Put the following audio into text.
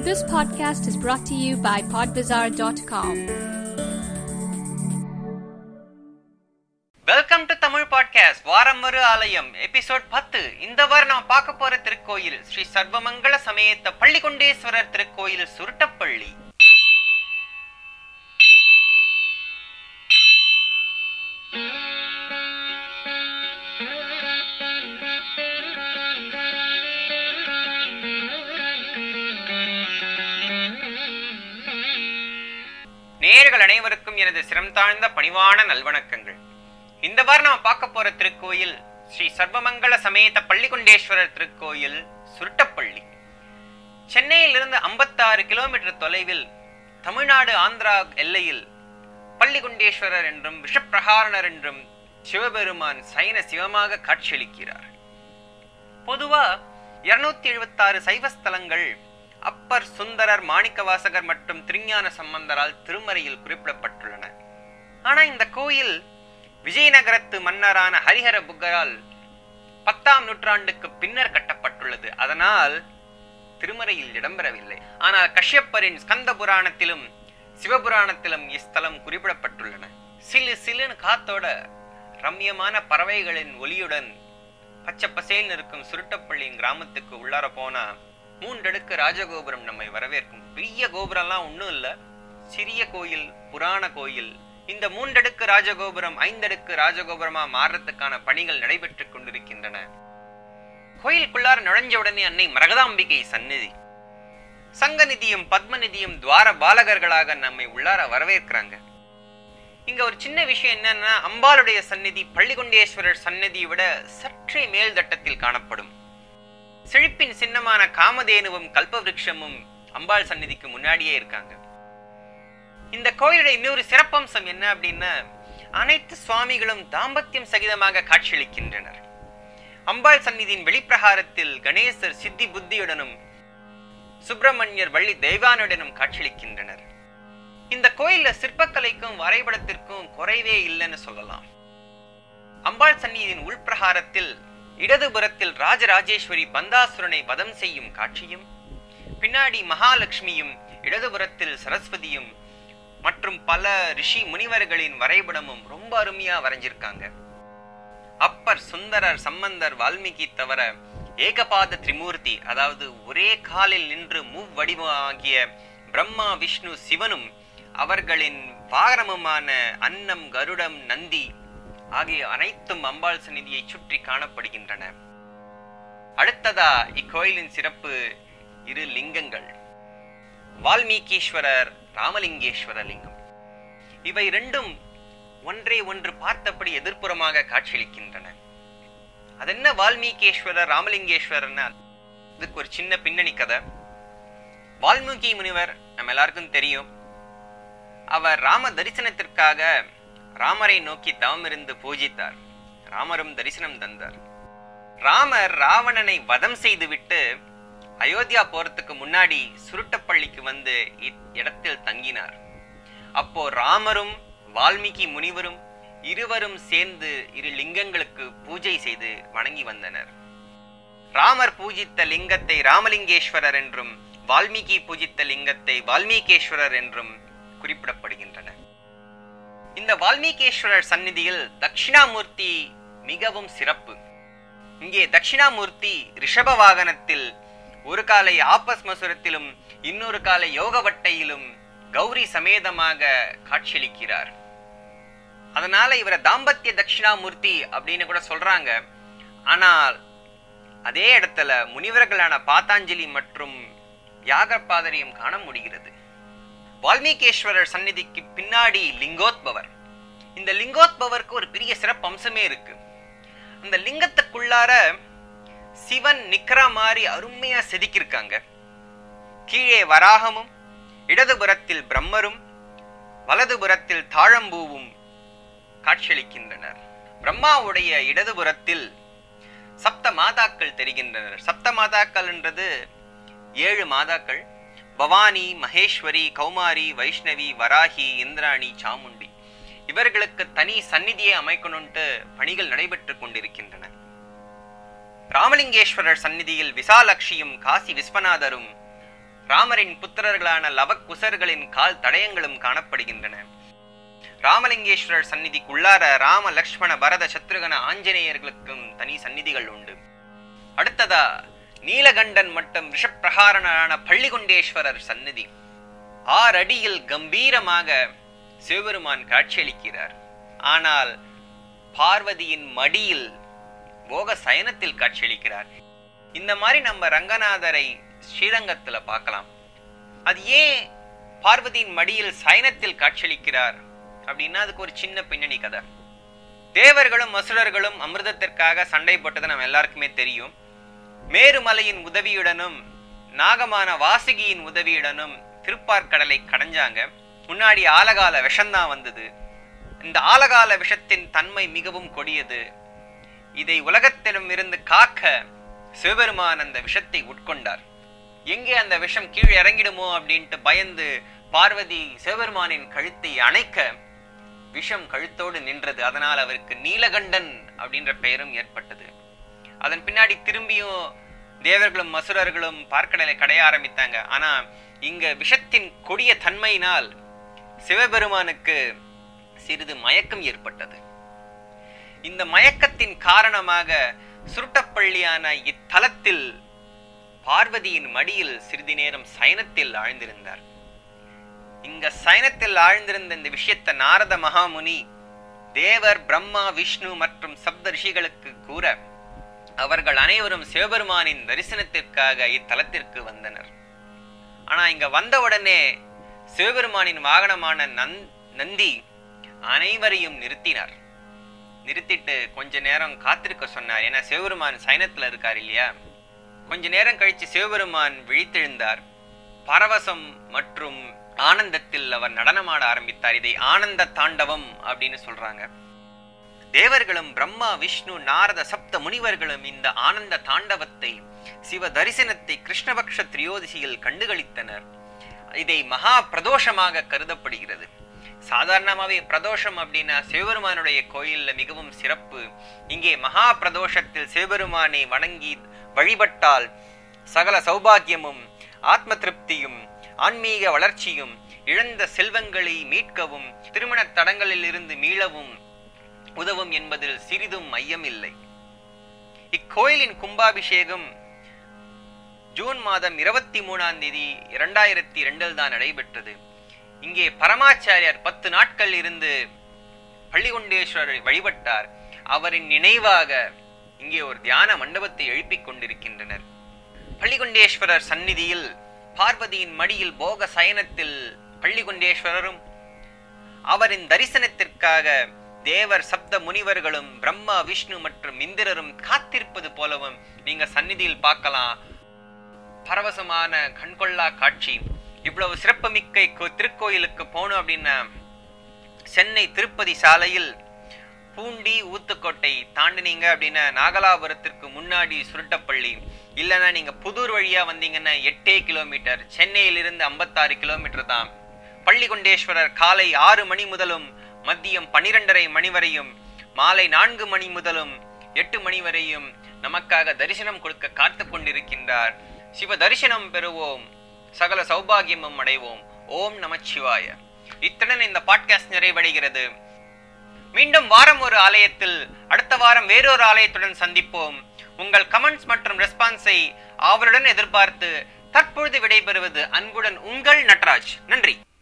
This podcast is brought to you by podbazar.com. Welcome to Tamil podcast வாரம் ஒரு ஆலயம் episode பத்து இந்த வாரம் நம்ம பார்க்க போற திருக்கோயில் ஸ்ரீ சர்வமங்கள சமேத பள்ளிகொண்டேஸ்வரர் திருக்கோயில் சுருட்டப்பள்ளி நேயர்கள் அனைவருக்கும் எனது சிரம் தாழ்ந்த பணிவான நல்வணக்கங்கள் இந்த வாரம் நம்ம பார்க்க போற திருக்கோயில் ஸ்ரீ சர்வமங்கள சமேத பள்ளிகொண்டேஸ்வரர் திருக்கோயில் சுருட்டப்பள்ளி சென்னையிலிருந்து 56 கிலோமீட்டர் தொலைவில் தமிழ்நாடு ஆந்திரா எல்லையில் பள்ளிகொண்டேஸ்வரர் என்றும் விஷப்பிரகாரணர் என்றும் சிவபெருமான் சைன சிவமாக காட்சியளிக்கிறார் பொதுவா இருநூத்தி எழுபத்தாறு சைவ ஸ்தலங்கள் அப்பர் சுந்தரர் மாணிக்கவாசகர் மற்றும் திருஞான சம்பந்தரால் திருமறையில் குறிப்பிடப்பட்டுள்ளன ஆனா இந்த கோயில் விஜயநகரத்து மன்னரான ஹரிஹர புக்கரால் பத்தாம் நூற்றாண்டுக்கு பின்னர் கட்டப்பட்டுள்ளது அதனால் திருமறையில் இடம்பெறவில்லை ஆனால் கஷ்யப்பரின் ஸ்கந்த புராணத்திலும் சிவபுராணத்திலும் இஸ்தலம் குறிப்பிடப்பட்டுள்ளன சிலு சிலுன்னு காத்தோட ரம்யமான பறவைகளின் ஒலியுடன் பச்சை பசேல்னு இருக்கும் சுருட்டப்பள்ளியின் கிராமத்துக்கு உள்ளார போனா மூன்றடுக்கு ராஜகோபுரம் நம்மை வரவேற்கும் பெரிய கோபுரம்லாம் ஒண்ணும் இல்ல சிறிய கோயில் புராண கோயில் இந்த மூன்றடுக்கு ராஜகோபுரம் ஐந்தடுக்கு ராஜகோபுரமா மாறுறதுக்கான பணிகள் நடைபெற்றுக் கொண்டிருக்கின்றன கோயிலுக்குள்ளார நுழைஞ்ச உடனே அன்னை மரகதாம்பிகை சந்நிதி சங்கநிதியும் பத்மநிதியும் துவார பாலகர்களாக நம்மை உள்ளார வரவேற்கிறாங்க இங்க ஒரு சின்ன விஷயம் என்னன்னா அம்பாளுடைய சந்நிதி பள்ளிகொண்டேஸ்வரர் சந்நிதியை விட சற்றே மேல் தட்டத்தில் காணப்படும் செழிப்பின் சின்னமான காமதேனுவும் கல்பவிருட்சமும் அம்பாள் சந்நிதிக்கு முன்னாடியே இருக்காங்க இந்த கோயிலுடைய இன்னொரு சிறப்பம்சம் என்ன அப்படின்னா அனைத்து சுவாமிகளும் தாம்பத்தியம் சகிதமாக காட்சியளிக்கின்றனர் அம்பாள் சந்நிதியின் வெளிப்பிரகாரத்தில் கணேசர் சித்தி புத்தியுடனும் சுப்பிரமணியர் வள்ளி தெய்வானுடனும் காட்சியளிக்கின்றனர் இந்த கோயில்ல சிற்பக்கலைக்கும் வரைபடத்திற்கும் குறைவே இல்லைன்னு சொல்லலாம் அம்பாள் சந்நிதியின் உள்பிரகாரத்தில் இடதுபுறத்தில் ராஜராஜேஸ்வரி பந்தாசுரனை வதம் செய்யும் காட்சியும் பின்னாடி மகாலட்சுமியும் இடதுபுறத்தில் சரஸ்வதியும் மற்றும் பல ரிஷி முனிவர்களின் வரைபடமும் ரொம்ப அருமையா வரைஞ்சிருக்காங்க அப்பர் சுந்தரர் சம்பந்தர் வால்மீகி தவிர ஏகபாத திரிமூர்த்தி அதாவது ஒரே காலில் நின்று மூவடிவமாகிய பிரம்மா விஷ்ணு சிவனும் அவர்களின் வாகனமுமான அன்னம் கருடம் நந்தி ஆகிய அனைத்தும் அம்பாள் சந்நிதியை சுற்றி காணப்படுகின்றன அடுத்ததா இக்கோயிலின் சிறப்பு இரு லிங்கங்கள் வால்மீகீஸ்வரர் ராமலிங்கேஸ்வர லிங்கம் இவை ரெண்டும் ஒன்றே ஒன்று பார்த்தபடி எதிர்ப்புறமாக காட்சியளிக்கின்றன அதென்ன வால்மீகேஸ்வரர் ராமலிங்கேஸ்வரர்னா இதுக்கு ஒரு சின்ன பின்னணி கதை வால்மீகி முனிவர் நம்ம எல்லாருக்கும் தெரியும் அவர் ராம தரிசனத்திற்காக ராமரை நோக்கி தவமிருந்து பூஜித்தார் ராமரும் தரிசனம் தந்தார் ராமர் ராவணனை வதம் செய்துவிட்டு அயோத்தியா போறதுக்கு முன்னாடி சுருட்டப்பள்ளிக்கு வந்து இடத்தில் தங்கினார் அப்போ ராமரும் வால்மீகி முனிவரும் இருவரும் சேர்ந்து இரு லிங்கங்களுக்கு பூஜை செய்து வணங்கி வந்தனர் ராமர் பூஜித்த லிங்கத்தை ராமலிங்கேஸ்வரர் என்றும் வால்மீகி பூஜித்த லிங்கத்தை வால்மீகேஸ்வரர் என்றும் குறிப்பிடப்படுகின்றன இந்த வால்மீகேஸ்வரர் சந்நிதியில் தட்சிணாமூர்த்தி மிகவும் சிறப்பு இங்கே தட்சிணாமூர்த்தி ரிஷப வாகனத்தில் ஒரு காலை ஆபஸ்மசுரத்திலும் இன்னொரு காலை யோகவட்டையிலும் கௌரி சமேதமாக காட்சியளிக்கிறார் அதனால இவரை தாம்பத்திய தட்சிணாமூர்த்தி அப்படின்னு கூட சொல்றாங்க ஆனால் அதே இடத்துல முனிவர்களான பாத்தாஞ்சலி மற்றும் யாகப்பாதரையும் காண முடிகிறது வால்மீகேஸ்வரர் சந்நிதிக்கு பின்னாடி லிங்கோத்பவர் இந்த லிங்கோத்பவருக்கு ஒரு பெரிய சிறப்பு அம்சமே இருக்கு அந்த லிங்கத்துக்குள்ளார சிவன் நிக்கிற மாதிரி அருமையா செதுக்கியிருக்காங்க கீழே வராகமும் இடதுபுறத்தில் பிரம்மரும் வலதுபுறத்தில் தாழம்பூவும் காட்சியளிக்கின்றனர் பிரம்மாவுடைய இடதுபுறத்தில் சப்த மாதாக்கள் தெரிகின்றனர் சப்த மாதாக்கள் என்றது ஏழு மாதாக்கள் பவானி மகேஸ்வரி கௌமாரி வைஷ்ணவி வராகி இந்திராணி சாமுண்டி இவர்களுக்கு தனி சந்நிதியை அமைக்கணும்ட்டு பணிகள் நடைபெற்றுக் கொண்டிருக்கின்றன ராமலிங்கேஸ்வரர் சந்நிதியில் விசாலக்ஷியும் காசி விஸ்வநாதரும் ராமரின் புத்திரர்களான லவக்குசர்களின் கால் தடயங்களும் காணப்படுகின்றன ராமலிங்கேஸ்வரர் சந்நிதிக்கு உள்ளார ராம லக்ஷ்மண பரத சத்ருகன ஆஞ்சநேயர்களுக்கும் தனி சந்நிதிகள் உண்டு அடுத்ததா நீலகண்டன் மற்றும் விஷப்பிரகாரனான பள்ளிகொண்டேஸ்வரர் சந்நிதி ஆறு அடியில் கம்பீரமாக சிவபெருமான் காட்சியளிக்கிறார் ஆனால் பார்வதியின் மடியில் போக சயனத்தில் காட்சியளிக்கிறார் இந்த மாதிரி நம்ம ரங்கநாதரை ஸ்ரீரங்கத்துல பார்க்கலாம் அது ஏன் பார்வதியின் மடியில் சயனத்தில் காட்சியளிக்கிறார் அப்படின்னா அதுக்கு ஒரு சின்ன பின்னணி கதை தேவர்களும் அசுரர்களும் அமிர்தத்திற்காக சண்டை போட்டது நம்ம எல்லாருக்குமே தெரியும் மேருமலையின் உதவியுடனும் நாகமான வாசுகியின் உதவியுடனும் திருப்பார்கடலை கடைஞ்சாங்க முன்னாடி ஆலகால விஷம்தான் வந்தது இந்த ஆலகால விஷத்தின் தன்மை மிகவும் கொடியது இதை உலகத்திலும் இருந்து காக்க சிவபெருமான் அந்த விஷத்தை உட்கொண்டார் எங்கே அந்த விஷம் கீழ் இறங்கிடுமோ அப்படின்ட்டு பயந்து பார்வதி சிவபெருமானின் கழுத்தை அணைக்க விஷம் கழுத்தோடு நின்றது அதனால் அவருக்கு நீலகண்டன் அப்படின்ற பெயரும் ஏற்பட்டது அதன் பின்னாடி திரும்பியும் தேவர்களும் மசுரர்களும் பார்க்கடலை கடைய ஆரம்பித்தாங்க ஆனா இங்க விஷத்தின் கொடிய தன்மையினால் சிவபெருமானுக்கு சிறிது மயக்கம் ஏற்பட்டது இந்த மயக்கத்தின் காரணமாக சுருட்டப்பள்ளியான இத்தலத்தில் பார்வதியின் மடியில் சிறிது நேரம் சயனத்தில் ஆழ்ந்திருந்தார் இங்க சயனத்தில் ஆழ்ந்திருந்த இந்த விஷயத்தை நாரத மகாமுனி தேவர் பிரம்மா விஷ்ணு மற்றும் சப்த ரிஷிகளுக்கு கூற அவர்கள் அனைவரும் சிவபெருமானின் தரிசனத்திற்காக இத்தலத்திற்கு வந்தனர் ஆனா இங்க வந்த உடனே சிவபெருமானின் வாகனமான நந் நந்தி அனைவரையும் நிறுத்தினார் நிறுத்திட்டு கொஞ்ச நேரம் காத்திருக்க சொன்னார் ஏன்னா சிவபெருமான் சைனத்துல இருக்கார் இல்லையா கொஞ்ச நேரம் கழிச்சு சிவபெருமான் விழித்தெழுந்தார் பரவசம் மற்றும் ஆனந்தத்தில் அவர் நடனமாட ஆரம்பித்தார் இதை ஆனந்த தாண்டவம் அப்படின்னு சொல்றாங்க தேவர்களும் பிரம்மா விஷ்ணு நாரத சப்த முனிவர்களும் இந்த ஆனந்த தாண்டவத்தை சிவ தரிசனத்தை கிருஷ்ணபக்ஷ திரியோதிசியில் கண்டுகளித்தனர் இதை மகா பிரதோஷமாக கருதப்படுகிறது சாதாரணமாவே பிரதோஷம் அப்படின்னா சிவபெருமானுடைய கோயில்ல மிகவும் சிறப்பு இங்கே மகா பிரதோஷத்தில் சிவபெருமானை வணங்கி வழிபட்டால் சகல சௌபாகியமும் ஆத்ம திருப்தியும் ஆன்மீக வளர்ச்சியும் இழந்த செல்வங்களை மீட்கவும் திருமண தடங்களில் இருந்து மீளவும் உதவும் என்பதில் சிறிதும் ஐயமில்லை இக்கோயிலின் கும்பாபிஷேகம் ஜூன் மாதம் இருபத்தி மூணாம் தேதி இரண்டாயிரத்தி இரண்டில் தான் நடைபெற்றது இங்கே பரமாச்சாரியார் பத்து நாட்கள் இருந்து பள்ளிகொண்டேஸ்வரரை வழிபட்டார் அவரின் நினைவாக இங்கே ஒரு தியான மண்டபத்தை எழுப்பிக் கொண்டிருக்கின்றனர் பள்ளிகொண்டேஸ்வரர் சந்நிதியில் பார்வதியின் மடியில் போக சயனத்தில் பள்ளிகொண்டேஸ்வரரும் அவரின் தரிசனத்திற்காக தேவர் சப்த முனிவர்களும் பிரம்மா விஷ்ணு மற்றும் இந்திரரும் காத்திருப்பது போலவும் நீங்க சந்நிதியில் பார்க்கலாம் பரவசமான கண்கொள்ளா காட்சி இவ்வளவு சிறப்புமிக்க இக்கோ- திருக்கோயிலுக்கு போனோம் அப்படின்னா சென்னை திருப்பதி சாலையில் பூண்டி ஊத்துக்கோட்டை தாண்டினீங்க அப்படின்னா நாகலாபுரத்திற்கு முன்னாடி சுருட்டப்பள்ளி இல்லைன்னா நீங்க புதூர் வழியா வந்தீங்கன்னா எட்டே கிலோமீட்டர் சென்னையிலிருந்து ஐம்பத்தாறு கிலோமீட்டர் தான் பள்ளிகொண்டேஸ்வரர் காலை ஆறு மணி முதலும் மதியம் பன்னிரெண்டரை மணி வரையும் மாலை நான்கு மணி முதலும் எட்டு மணி வரையும் நமக்காக தரிசனம் கொடுக்க காத்து கொண்டிருக்கின்றார் சிவ தரிசனம் பெறுவோம் சகல சௌபாகியமும் அடைவோம் ஓம் நமச்சிவாய இத்துடன் இந்த பாட்காஸ்ட் நிறைவடைகிறது மீண்டும் வாரம் ஒரு ஆலயத்தில் அடுத்த வாரம் வேறொரு ஆலயத்துடன் சந்திப்போம் உங்கள் கமெண்ட்ஸ் மற்றும் ரெஸ்பான்ஸை ஆவலுடன் எதிர்பார்த்து தற்பொழுது விடைபெறுவது அன்புடன் உங்கள் நட்ராஜ் நன்றி